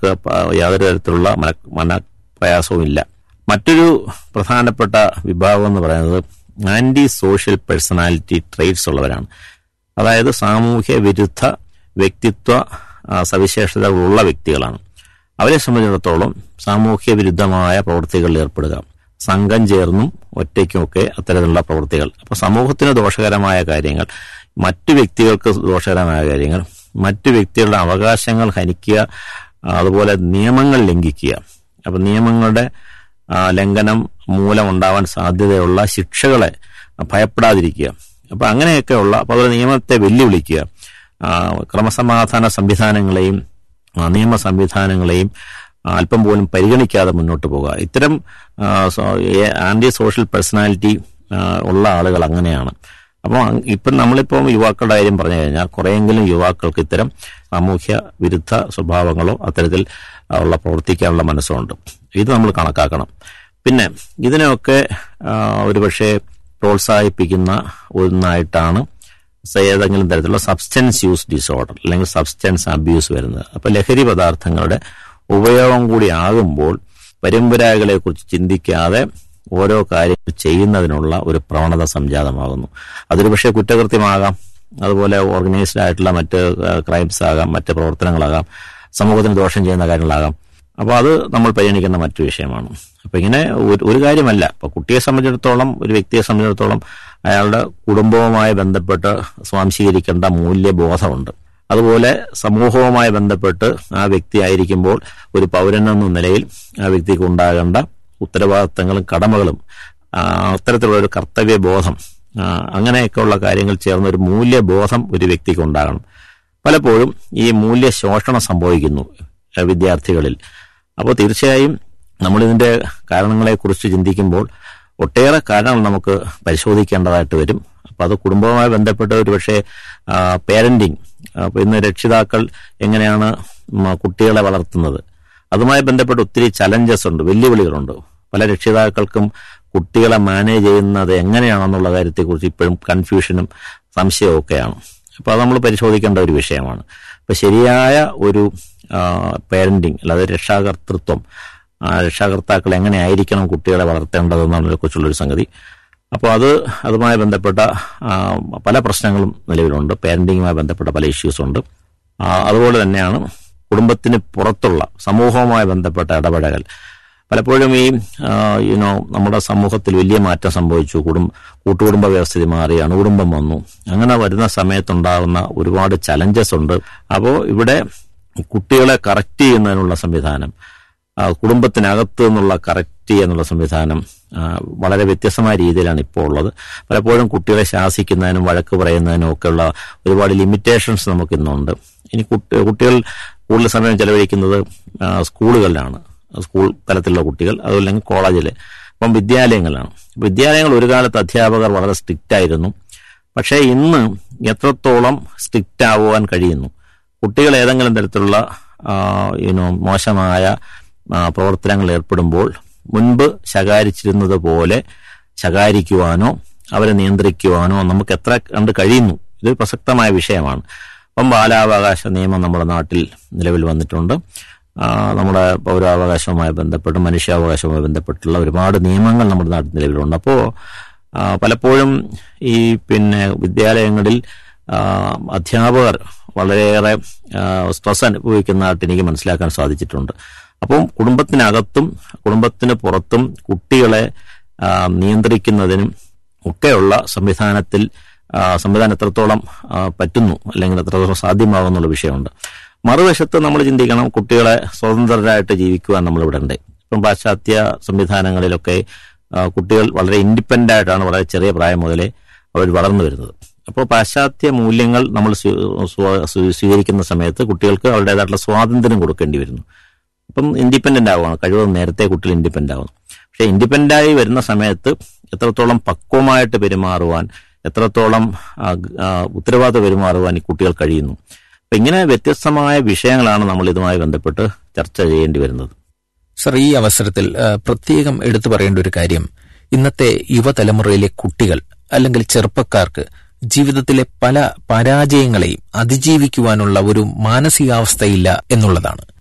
അവർക്ക് പ- യാതൊരു തരത്തിലുള്ള മന മനപ്രയാസവും ഇല്ല മറ്റൊരു പ്രധാനപ്പെട്ട വിഭാഗം എന്ന് പറയുന്നത് ആന്റി സോഷ്യൽ പേഴ്സണാലിറ്റി ട്രേറ്റ്സ് ഉള്ളവരാണ് അതായത് സാമൂഹ്യ വിരുദ്ധ വ്യക്തിത്വ ആ, സവിശേഷതകളുള്ള വ്യക്തികളാണ് അവരെ സംബന്ധിച്ചിടത്തോളം സാമൂഹ്യ വിരുദ്ധമായ പ്രവൃത്തികളിൽ ഏർപ്പെടുക സംഘം ചേർന്നും ഒറ്റയ്ക്കുമൊക്കെ അത്തരത്തിലുള്ള പ്രവൃത്തികൾ അപ്പൊ സമൂഹത്തിന് ദോഷകരമായ കാര്യങ്ങൾ മറ്റു വ്യക്തികൾക്ക് ദോഷകരമായ കാര്യങ്ങൾ മറ്റു വ്യക്തികളുടെ അവകാശങ്ങൾ ഹനിക്കുക ആ, അതുപോലെ നിയമങ്ങൾ ലംഘിക്കുക അപ്പൊ നിയമങ്ങളുടെ ആ, ലംഘനം മൂലം ഉണ്ടാവാൻ സാധ്യതയുള്ള ശിക്ഷകളെ ഭയപ്പെടാതിരിക്കുക അപ്പൊ അങ്ങനെയൊക്കെ ഉള്ള അപ്പൊ അതുപോലെ നിയമത്തെ വെല്ലുവിളിക്കുക ആ, ക്രമസമാധാന സംവിധാനങ്ങളെയും ആ, നിയമ സംവിധാനങ്ങളെയും ആ, അല്പം പോലും പരിഗണിക്കാതെ മുന്നോട്ട് പോകുക ഇത്തരം ആ, സോ- ഏ- ആന്റി സോഷ്യൽ പേഴ്സണാലിറ്റി ആ, ഉള്ള ആളുകൾ അങ്ങനെയാണ് അപ്പോൾ ഇപ്പം നമ്മളിപ്പം യുവാക്കളുടെ കാര്യം പറഞ്ഞു കഴിഞ്ഞാൽ കുറെയെങ്കിലും യുവാക്കൾക്ക് ഇത്തരം സാമൂഹ്യ വിരുദ്ധ സ്വഭാവങ്ങളോ അത്തരത്തിൽ ഉള്ള പ്രവർത്തിക്കാനുള്ള മനസ്സുണ്ട് ഇത് നമ്മൾ കണക്കാക്കണം പിന്നെ ഇതിനെയൊക്കെ ആ, ഒരുപക്ഷെ പ്രോത്സാഹിപ്പിക്കുന്ന ഒന്നായിട്ടാണ് സ- ഏതെങ്കിലും തരത്തിലുള്ള സബ്സ്റ്റൻസ് യൂസ് ഡിസോർഡർ അല്ലെങ്കിൽ സബ്സ്റ്റൻസ് അബ്യൂസ് വരുന്നത് അപ്പൊ ലഹരി പദാർത്ഥങ്ങളുടെ ഉപയോഗം കൂടി ആകുമ്പോൾ പരമ്പരാകളെ കുറിച്ച് ചിന്തിക്കാതെ ഓരോ കാര്യങ്ങൾ ചെയ്യുന്നതിനുള്ള ഒരു പ്രവണത സംജാതമാകുന്നു അതൊരു പക്ഷേ കുറ്റകൃത്യമാകാം അതുപോലെ ഓർഗനൈസ്ഡ് ആയിട്ടുള്ള മറ്റ് ക്രൈംസ് ആകാം മറ്റ് പ്രവർത്തനങ്ങളാകാം സമൂഹത്തിന് ദോഷം ചെയ്യുന്ന കാര്യങ്ങളാകാം അപ്പോൾ അത് നമ്മൾ പരിഗണിക്കേണ്ട മറ്റു വിഷയമാണ് അപ്പൊ ഇങ്ങനെ ഒരു- ഒരു കാര്യമല്ല ഇപ്പൊ കുട്ടിയെ സംബന്ധിച്ചിടത്തോളം ഒരു വ്യക്തിയെ സംബന്ധിച്ചിടത്തോളം അയാളുടെ കുടുംബവുമായി ബന്ധപ്പെട്ട് സ്വാംശീകരിക്കേണ്ട മൂല്യബോധമുണ്ട് അതുപോലെ സമൂഹവുമായി ബന്ധപ്പെട്ട് ആ വ്യക്തി ആയിരിക്കുമ്പോൾ ഒരു പൗരൻ എന്ന നിലയിൽ ആ വ്യക്തിക്ക് ഉണ്ടാകേണ്ട ഉത്തരവാദിത്തങ്ങളും കടമകളും ആ, അത്തരത്തിലുള്ള ഒരു കർത്തവ്യബോധം ആ, അങ്ങനെയൊക്കെയുള്ള കാര്യങ്ങൾ ചേർന്ന ഒരു മൂല്യബോധം ഒരു വ്യക്തിക്ക് ഉണ്ടാകണം പലപ്പോഴും ഈ മൂല്യ ശോഷണം സംഭവിക്കുന്നു ആ, വിദ്യാർത്ഥികളിൽ അപ്പോൾ തീർച്ചയായും നമ്മളിതിന്റെ കാരണങ്ങളെക്കുറിച്ച് ചിന്തിക്കുമ്പോൾ ഒട്ടേറെ കാരണങ്ങൾ നമുക്ക് പരിശോധിക്കേണ്ടതായിട്ട് വരും അപ്പോൾ അത് കുടുംബവുമായി ബന്ധപ്പെട്ട് ഒരു പക്ഷേ പേരന്റിങ് അപ്പോൾ ഇന്ന് രക്ഷിതാക്കൾ എങ്ങനെയാണ് ഉം, കുട്ടികളെ വളർത്തുന്നത് അതുമായി ബന്ധപ്പെട്ട് ഒത്തിരി ചലഞ്ചസ് ഉണ്ട് വെല്ലുവിളികളുണ്ട് പല രക്ഷിതാക്കൾക്കും കുട്ടികളെ മാനേജ് ചെയ്യുന്നത് എങ്ങനെയാണെന്നുള്ള കാര്യത്തെക്കുറിച്ച് ഇപ്പോഴും കൺഫ്യൂഷനും സംശയവും ഒക്കെയാണ് അപ്പോൾ അത് നമ്മൾ പരിശോധിക്കേണ്ട ഒരു വിഷയമാണ് അപ്പോൾ ശരിയായ ഒരു പേരന്റിങ് അല്ലാതെ രക്ഷാകർത്തൃത്വം ആ, രക്ഷാകർത്താക്കൾ എങ്ങനെയായിരിക്കണം കുട്ടികളെ വളർത്തേണ്ടതെന്നതിനെ കുറിച്ചുള്ളൊരു സംഗതി അപ്പോൾ അത് അതുമായി ബന്ധപ്പെട്ട ആ, പല പ്രശ്നങ്ങളും നിലവിലുണ്ട് പേരന്റിങ്ങുമായി ബന്ധപ്പെട്ട പല ഇഷ്യൂസ് ഉണ്ട് ആ, അതുപോലെ തന്നെയാണ് കുടുംബത്തിന് പുറത്തുള്ള സമൂഹവുമായി ബന്ധപ്പെട്ട ഇടപെടൽ പലപ്പോഴും ഈ യുനോ നമ്മുടെ സമൂഹത്തിൽ വലിയ മാറ്റം സംഭവിച്ചു കുടുംബ കൂട്ടുകുടുംബ വ്യവസ്ഥിതി മാറി അണുകുടുംബം വന്നു അങ്ങനെ വരുന്ന സമയത്തുണ്ടാകുന്ന ഒരുപാട് ചലഞ്ചസ് ഉണ്ട് അപ്പോൾ ഇവിടെ കുട്ടികളെ കറക്റ്റ് ചെയ്യുന്നതിനുള്ള സംവിധാനം ആ, കുടുംബത്തിനകത്ത് നിന്നുള്ള കറക്റ്റ് ചെയ്യാനുള്ള സംവിധാനം ആ, വളരെ വ്യത്യസ്തമായ രീതിയിലാണ് ഇപ്പോൾ ഉള്ളത് പലപ്പോഴും കുട്ടികളെ ശാസിക്കുന്നതിനും വഴക്ക് പറയുന്നതിനും ഒക്കെയുള്ള ഒരുപാട് ലിമിറ്റേഷൻസ് നമുക്ക് ഇന്നുണ്ട് ഇനി കുട്ടി- കുട്ടികൾ കൂടുതൽ സമയം ചെലവഴിക്കുന്നത് ആ, സ്കൂളുകളിലാണ് സ്കൂൾ തലത്തിലുള്ള കുട്ടികൾ അതുമല്ലെങ്കിൽ കോളേജിൽ അപ്പം വിദ്യാലയങ്ങളിലാണ് വിദ്യാലയങ്ങൾ ഒരു കാലത്ത് അധ്യാപകർ വളരെ സ്ട്രിക്റ്റ് ആയിരുന്നു പക്ഷേ ഇന്ന് എത്രത്തോളം സ്ട്രിക്റ്റ് ആവുവാൻ കഴിയുന്നു കുട്ടികൾ ഏതെങ്കിലും തരത്തിലുള്ള യുനോ മോശമായ ആ, പ്രവർത്തനങ്ങളിൽ ഏർപ്പെടുമ്പോൾ മുൻപ് ശകാരിച്ചിരുന്നത് പോലെ ശകാരിക്കുവാനോ അവരെ നിയന്ത്രിക്കുവാനോ നമുക്ക് എത്ര കണ്ട് കഴിയുന്നു ഇത് പ്രസക്തമായ വിഷയമാണ് അപ്പം ബാലാവകാശ നിയമം നമ്മുടെ നാട്ടിൽ നിലവിൽ വന്നിട്ടുണ്ട് ആ, നമ്മുടെ പൗരാവകാശവുമായി ബന്ധപ്പെട്ട് മനുഷ്യാവകാശവുമായി ബന്ധപ്പെട്ടുള്ള ഒരുപാട് നിയമങ്ങൾ നമ്മുടെ നാട്ടിൽ നിലവിലുണ്ട് അപ്പോൾ പലപ്പോഴും ഈ പിന്നെ വിദ്യാലയങ്ങളിൽ ആ, അധ്യാപകർ വളരെയേറെ സ്ട്രെസ് അനുഭവിക്കുന്നതായിട്ട് എനിക്ക് മനസ്സിലാക്കാൻ സാധിച്ചിട്ടുണ്ട് അപ്പം കുടുംബത്തിനകത്തും കുടുംബത്തിന് പുറത്തും കുട്ടികളെ ആ, നിയന്ത്രിക്കുന്നതിനും ഒക്കെയുള്ള സംവിധാനത്തിൽ ആ, സംവിധാനം എത്രത്തോളം ആ, പറ്റുന്നു അല്ലെങ്കിൽ എത്രത്തോളം സാധ്യമാകുന്നുള്ള വിഷയമുണ്ട് മറുവശത്ത് നമ്മൾ ചിന്തിക്കണം കുട്ടികളെ സ്വതന്ത്രരായിട്ട് ജീവിക്കുവാൻ നമ്മൾ ഇവിടെ ഉണ്ട് ഇപ്പം പാശ്ചാത്യ സംവിധാനങ്ങളിലൊക്കെ ആ, കുട്ടികൾ വളരെ ഇൻഡിപെൻഡന്റ് ആയിട്ടാണ് വളരെ ചെറിയ പ്രായം മുതലേ അവർ വളർന്നു വരുന്നത് അപ്പോൾ പാശ്ചാത്യ മൂല്യങ്ങൾ നമ്മൾ സ്വീ- സ്വ- സ്വീ- സ്വീകരിക്കുന്ന സമയത്ത് കുട്ടികൾക്ക് അവരുടേതായിട്ടുള്ള സ്വാതന്ത്ര്യം കൊടുക്കേണ്ടി വരുന്നു അപ്പം ഇൻഡിപെൻഡന്റ് ആവുകയാണ് കഴിവതും നേരത്തെ കുട്ടികൾ ഇൻഡിപെൻഡന്റ് ആവുന്നു പക്ഷെ ഇൻഡിപെൻഡന്റ് ആയി വരുന്ന സമയത്ത് എത്രത്തോളം പക്വമായിട്ട് പെരുമാറുവാൻ എത്രത്തോളം ആ, ആ, ഉത്തരവാദിത്ത പെരുമാറുവാൻ ഈ കുട്ടികൾ കഴിയുന്നു അപ്പൊ ഇങ്ങനെ വ്യത്യസ്തമായ വിഷയങ്ങളാണ് നമ്മൾ ഇതുമായി ബന്ധപ്പെട്ട് ചർച്ച ചെയ്യേണ്ടി വരുന്നത് സർ ഈ അവസരത്തിൽ ആ, പ്രത്യേകം എടുത്തു പറയേണ്ട ഒരു കാര്യം ഇന്നത്തെ യുവതലമുറയിലെ കുട്ടികൾ അല്ലെങ്കിൽ ചെറുപ്പക്കാർക്ക് ജീവിതത്തിലെ പല പരാജയങ്ങളെയും അതിജീവിക്കുവാനുള്ള ഒരു മാനസികാവസ്ഥയില്ല എന്നുള്ളതാണ്